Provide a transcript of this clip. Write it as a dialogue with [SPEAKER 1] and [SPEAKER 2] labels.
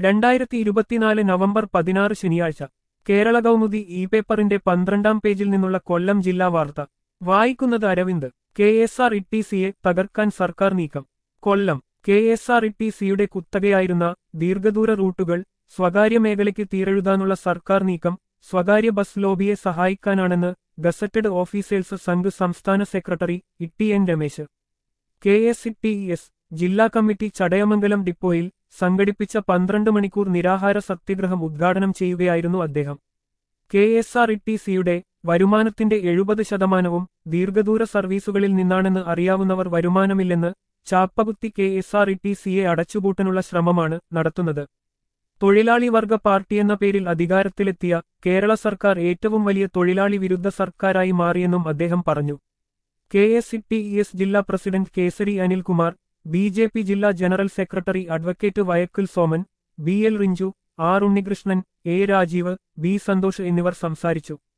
[SPEAKER 1] രണ്ടായിരത്തി ഇരുപത്തിനാല് നവംബർ പതിനാറ് ശനിയാഴ്ച കേരള കൗമുദി ഇ പേപ്പറിന്റെ പന്ത്രണ്ടാം പേജിൽ നിന്നുള്ള കൊല്ലം ജില്ലാ വാർത്ത വായിക്കുന്നത് Aravind K S R E T സിയെ തകർക്കാൻ സർക്കാർ നീക്കം Kollam K S R E T സിയുടെ കുത്തകയായിരുന്ന ദീർഘദൂര റൂട്ടുകൾ സ്വകാര്യ മേഖലയ്ക്ക് തീരെഴുതാനുള്ള സർക്കാർ നീക്കം സ്വകാര്യ ബസ് ലോബിയെ സഹായിക്കാനാണെന്ന് ഗസറ്റഡ് ഓഫീസേഴ്സ് സംഘ് സംസ്ഥാന secretary Itty N Ramesh K S E T S ജില്ലാ കമ്മിറ്റി ചടയമംഗലം ഡിപ്പോയിൽ സംഘടിപ്പിച്ച പന്ത്രണ്ട് മണിക്കൂർ നിരാഹാര സത്യഗ്രഹം ഉദ്ഘാടനം ചെയ്യുകയായിരുന്നു അദ്ദേഹം K S R E T സിയുടെ വരുമാനത്തിന്റെ എഴുപത് ശതമാനവും ദീർഘദൂര സർവീസുകളിൽ നിന്നാണെന്ന് അറിയാവുന്നവർ വരുമാനമില്ലെന്ന് ചാപ്പകുത്തി K S R E T സിയെ അടച്ചുപൂട്ടാനുള്ള ശ്രമമാണ് നടത്തുന്നത് തൊഴിലാളി വർഗ പാർട്ടിയെന്ന പേരിൽ അധികാരത്തിലെത്തിയ കേരള സർക്കാർ ഏറ്റവും വലിയ തൊഴിലാളി വിരുദ്ധ സർക്കാരായി മാറിയെന്നും അദ്ദേഹം പറഞ്ഞു K S E T S ജില്ലാ president Kesari Anilkumar B J P ജില്ലാ general secretary advocate Vayakkil Soman B L Rinju R Unnikrishnan A Rajeev B Santhosh എന്നിവർ സംസാരിച്ചു